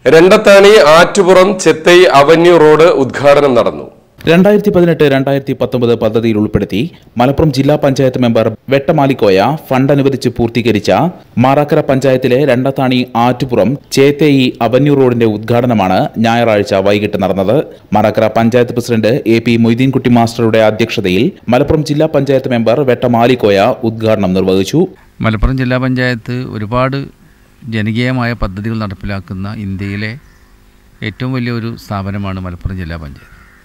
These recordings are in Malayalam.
രണ്ടത്താണി ആറ്റുപുറം ചെത്തൈ അവന്യൂ റോഡ് ഉദ്ഘാടനം നടന്നു രണ്ടായിരത്തി പതിനെട്ട് രണ്ടായിരത്തി പത്തൊമ്പത് പദ്ധതിയിൽ ഉൾപ്പെടുത്തി മലപ്പുറം ജില്ലാ പഞ്ചായത്ത് മെമ്പർ വെട്ടമാലിക്കോയ ഫണ്ട് അനുവദിച്ച് പൂർത്തീകരിച്ച മാറാക്കര പഞ്ചായത്തിലെ രണ്ടത്താണി ആറ്റുപുറം ചേത്തേയി അവന്യൂ റോഡിന്റെ ഉദ്ഘാടനമാണ് ഞായറാഴ്ച വൈകിട്ട് നടന്നത് Marakkara panchayat president A P Moideenkutty മാസ്റ്ററുടെ അധ്യക്ഷതയിൽ മലപ്പുറം ജില്ലാ പഞ്ചായത്ത് മെമ്പർ വെട്ടമാലിക്കോയ ഉദ്ഘാടനം നിർവഹിച്ചു മലപ്പുറം ജില്ലാ പഞ്ചായത്ത് ഒരുപാട് ജനകീയമായ പദ്ധതികൾ നടപ്പിലാക്കുന്ന ഇന്ത്യയിലെ ഏറ്റവും വലിയൊരു സ്ഥാപനമാണ് മലപ്പുറം ജില്ലാ പഞ്ചായത്ത്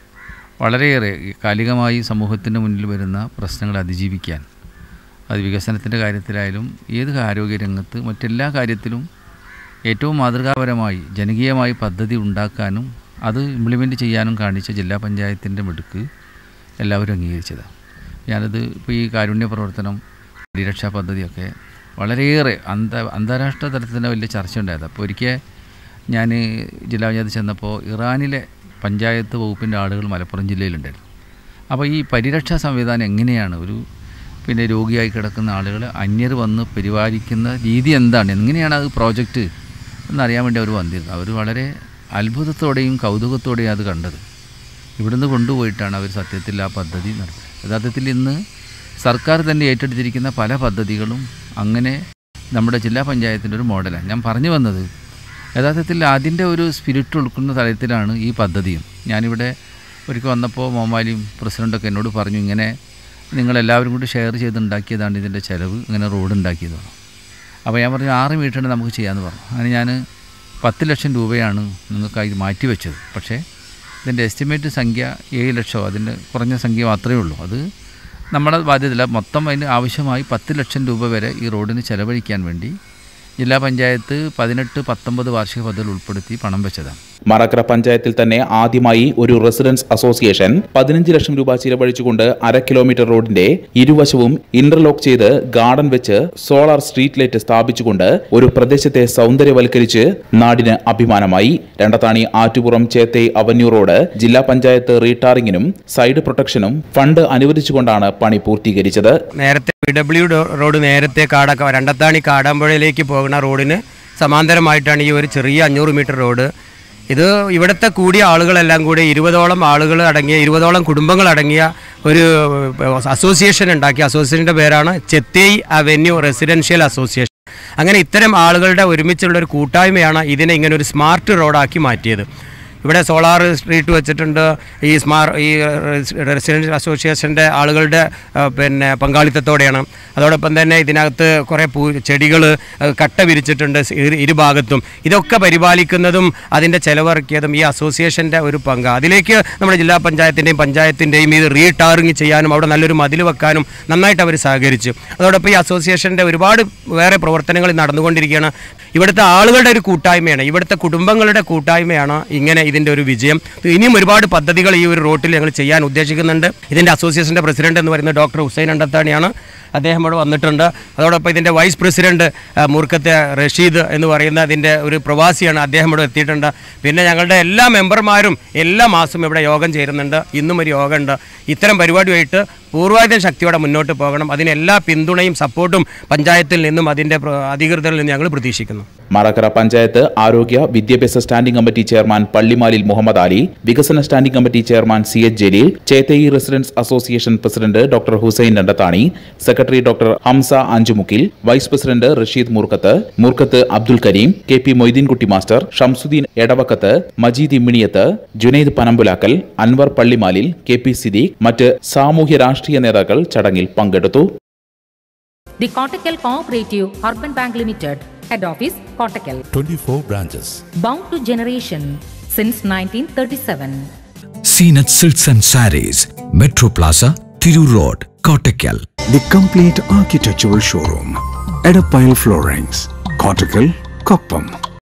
വളരെയേറെ കാലികമായി സമൂഹത്തിൻ്റെ മുന്നിൽ വരുന്ന പ്രശ്നങ്ങൾ അതിജീവിക്കാൻ അത് വികസനത്തിൻ്റെ കാര്യത്തിലായാലും ഏത് ആരോഗ്യരംഗത്ത് മറ്റെല്ലാ കാര്യത്തിലും ഏറ്റവും മാതൃകാപരമായി ജനകീയമായി പദ്ധതി ഉണ്ടാക്കാനും അത് ഇംപ്ലിമെൻറ്റ് ചെയ്യാനും കാണിച്ച ജില്ലാ പഞ്ചായത്തിൻ്റെ മിടുക്ക് എല്ലാവരും അംഗീകരിച്ചതാണ് ഞാനത് ഇപ്പോൾ ഈ കാരുണ്യ പ്രവർത്തനം പരിരക്ഷാ പദ്ധതിയൊക്കെ വളരെയേറെ അന്ത അന്താരാഷ്ട്ര തലത്തിൽ തന്നെ വലിയ ചർച്ച ഉണ്ടായത് അപ്പോൾ ഒരിക്കൽ ഞാൻ ജില്ലാ പഞ്ചായത്ത് ചെന്നപ്പോൾ ഇറാനിലെ പഞ്ചായത്ത് വകുപ്പിൻ്റെ ആളുകൾ മലപ്പുറം ജില്ലയിലുണ്ടായിരുന്നു അപ്പോൾ ഈ പരിരക്ഷാ സംവിധാനം എങ്ങനെയാണ് ഒരു പിന്നെ രോഗിയായി കിടക്കുന്ന ആളുകൾ അന്യർ വന്ന് പരിപാലിക്കുന്ന രീതി എന്താണ് എങ്ങനെയാണ് അത് പ്രോജക്റ്റ് എന്നറിയാൻ വേണ്ടി അവർ വന്നിരുന്നു അവർ വളരെ അത്ഭുതത്തോടെയും കൗതുകത്തോടെയും അത് കണ്ടത് ഇവിടുന്ന് കൊണ്ടുപോയിട്ടാണ് അവർ സത്യത്തിൽ ആ പദ്ധതി നടത്തുന്നത് യഥാർത്ഥത്തിൽ ഇന്ന് സർക്കാർ തന്നെ ഏറ്റെടുത്തിരിക്കുന്ന പല പദ്ധതികളും അങ്ങനെ നമ്മുടെ ജില്ലാ പഞ്ചായത്തിൻ്റെ ഒരു മോഡലാണ് ഞാൻ പറഞ്ഞു വന്നത് യഥാർത്ഥത്തിൽ അതിൻ്റെ ഒരു സ്പിരിറ്റ് ഉൾക്കുന്ന തലത്തിലാണ് ഈ പദ്ധതിയും ഞാനിവിടെ ഒരിക്കൽ വന്നപ്പോൾ മോമാലിയും പ്രസിഡൻ്റൊക്കെ എന്നോട് പറഞ്ഞു ഇങ്ങനെ നിങ്ങളെല്ലാവരും കൂടി ഷെയർ ചെയ്തുണ്ടാക്കിയതാണ് ഇതിൻ്റെ ചിലവ് ഇങ്ങനെ റോഡ് ഉണ്ടാക്കിയത് പറഞ്ഞു അപ്പോൾ ഞാൻ പറഞ്ഞു ആറ് മീറ്ററിന് നമുക്ക് ചെയ്യാമെന്ന് പറഞ്ഞു അങ്ങനെ ഞാൻ പത്ത് ലക്ഷം രൂപയാണ് നിങ്ങൾക്കായി മാറ്റി വെച്ചത് പക്ഷേ ഇതിൻ്റെ എസ്റ്റിമേറ്റ് സംഖ്യ ഏഴ് ലക്ഷമോ അതിൻ്റെ കുറഞ്ഞ സംഖ്യ മാത്രമേ ഉള്ളൂ അത് നമ്മുടെ ബാധ്യതയില്ല മൊത്തം അതിന് ആവശ്യമായി പത്ത് ലക്ഷം രൂപ വരെ ഈ റോഡിന് ചെലവഴിക്കാൻ വേണ്ടി ജില്ലാ പഞ്ചായത്ത് പതിനെട്ട് പത്തൊമ്പത് വാർഷിക പദ്ധതിയിൽ ഉൾപ്പെടുത്തി പണം വെച്ചതാണ് മറക്കര പഞ്ചായത്തിൽ തന്നെ ആദ്യമായി ഒരു റെസിഡൻസ് അസോസിയേഷൻ പതിനഞ്ച് ലക്ഷം രൂപ ചിലവഴിച്ചുകൊണ്ട് അര കിലോമീറ്റർ റോഡിന്റെ ഇരുവശവും ഇന്റർലോക്ക് ചെയ്ത് ഗാർഡൻ വെച്ച് സോളാർ സ്ട്രീറ്റ് ലൈറ്റ് സ്ഥാപിച്ചുകൊണ്ട് ഒരു പ്രദേശത്തെ സൗന്ദര്യവൽക്കരിച്ച് നാടിന് അഭിമാനമായി രണ്ടത്താണി ആറ്റുപുറം ചേത്തൈ അവന്യൂ റോഡ് ജില്ലാ പഞ്ചായത്ത് റീടാറിംഗിനും സൈഡ് പ്രൊട്ടക്ഷനും ഫണ്ട് അനുവദിച്ചുകൊണ്ടാണ് പണി പൂർത്തീകരിച്ചത് നേരത്തെ പി ഡബ്ല്യു റോഡ് നേരത്തെ കാട രണ്ടത്താണി കാടാമ്പുഴയിലേക്ക് പോകുന്ന റോഡിന് സമാന്തരമായിട്ടാണ് ഈ ഒരു ചെറിയ അഞ്ഞൂറ് മീറ്റർ റോഡ് ഇത് ഇവിടുത്തെ കൂടിയ ആളുകളെല്ലാം കൂടി ഇരുപതോളം ആളുകൾ അടങ്ങിയ ഇരുപതോളം കുടുംബങ്ങൾ അടങ്ങിയ ഒരു അസോസിയേഷൻ ഉണ്ടാക്കി അസോസിയേഷൻ്റെ പേരാണ് ചെത്തേയ് അവന്യൂ റെസിഡൻഷ്യൽ അസോസിയേഷൻ അങ്ങനെ ഇത്തരം ആളുകളുടെ ഒരുമിച്ചുള്ള ഒരു കൂട്ടായ്മയാണ് ഇതിനെ ഇങ്ങനെ ഒരു സ്മാർട്ട് റോഡാക്കി മാറ്റിയത് ഇവിടെ സോളാർ സ്ട്രീറ്റ് വെച്ചിട്ടുണ്ട് ഈ സ്മാർ ഈ റെസിഡൻഷ്യൽ അസോസിയേഷൻ്റെ ആളുകളുടെ ആ, പിന്നെ പങ്കാളിത്തത്തോടെയാണ് അതോടൊപ്പം തന്നെ ഇതിനകത്ത് കുറേ പൂ ചെടികൾ കട്ട വിരിച്ചിട്ടുണ്ട് ഇരു- ഇരുഭാഗത്തും ഇതൊക്കെ പരിപാലിക്കുന്നതും അതിൻ്റെ ചെലവിറക്കിയതും ഈ അസോസിയേഷൻ്റെ ഒരു പങ്ക് അതിലേക്ക് നമ്മുടെ ജില്ലാ പഞ്ചായത്തിൻ്റെയും പഞ്ചായത്തിൻ്റെയും ഇത് റീടാറിങ് ചെയ്യാനും അവിടെ നല്ലൊരു മതിൽ വെക്കാനും നന്നായിട്ട് അവർ സഹകരിച്ചു അതോടൊപ്പം ഈ അസോസിയേഷൻ്റെ ഒരുപാട് വേറെ പ്രവർത്തനങ്ങൾ നടന്നുകൊണ്ടിരിക്കുകയാണ് ഇവിടുത്തെ ആളുകളുടെ ഒരു കൂട്ടായ്മയാണ് ഇവിടുത്തെ കുടുംബങ്ങളുടെ കൂട്ടായ്മയാണ് ഇങ്ങനെ ഇതിൻ്റെ ഒരു വിജയം ഇനിയും ഒരുപാട് പദ്ധതികൾ ഈ ഒരു റോട്ടിൽ ഞങ്ങൾ ചെയ്യാൻ ഉദ്ദേശിക്കുന്നുണ്ട് ഇതിൻ്റെ അസോസിയേഷൻ്റെ പ്രസിഡന്റ് എന്ന് പറയുന്നത് ഡോക്ടർ ഹുസൈൻ അണ്ടത്താണിയാണ് അദ്ദേഹം ഇവിടെ വന്നിട്ടുണ്ട് അതോടൊപ്പം ഇതിൻ്റെ വൈസ് പ്രസിഡന്റ് ആ, മൂർക്കത്തെ റഷീദ് എന്ന് പറയുന്ന അതിൻ്റെ ഒരു പ്രവാസിയാണ് അദ്ദേഹം ഇവിടെ എത്തിയിട്ടുണ്ട് പിന്നെ ഞങ്ങളുടെ എല്ലാ മെമ്പർമാരും എല്ലാ മാസവും ഇവിടെ യോഗം ചേരുന്നുണ്ട് ഇന്നും ഒരു യോഗമുണ്ട് ഇത്തരം പരിപാടിയായിട്ട് പൂർവാധികം ശക്തിയോടെ മുന്നോട്ട് പോകണം അതിന് എല്ലാ പിന്തുണയും സപ്പോർട്ടും പഞ്ചായത്തിൽ നിന്നും അതിൻ്റെ പ്ര- അധികൃതരിൽ നിന്നും ഞങ്ങൾ പ്രതീക്ഷിക്കുന്നു മറക്കര പഞ്ചായത്ത് ആരോഗ്യ വിദ്യാഭ്യാസ standing committee chairman Pallimalil Muhammad Ali വികസന standing committee chairman C H Jaleel Chethai residents association president doctor Hussain Randathani secretary doctor Hamsa Anchumukkil vice president Rasheed Moorkath Moorkath Abdul Kareem K P Moideenkutty master Shamsuddin Edavakkath Majeed Imminiyath Junaid Panampulakkal Anwar Pallimalil K P Siddique മറ്റ് സാമൂഹ്യ രാഷ്ട്രീയ നേതാക്കൾ ചടങ്ങിൽ പങ്കെടുത്തു The Kottakkal Cooperative Urban Bank Limited, Head Office, Kottakkal. 24 branches. Bound to generation since 1937. Seenat Silks and Saris, Metro Plaza, Thiru Road, Kottakkal. The complete architectural showroom. Edapile Floorings. Cortical, Koppam.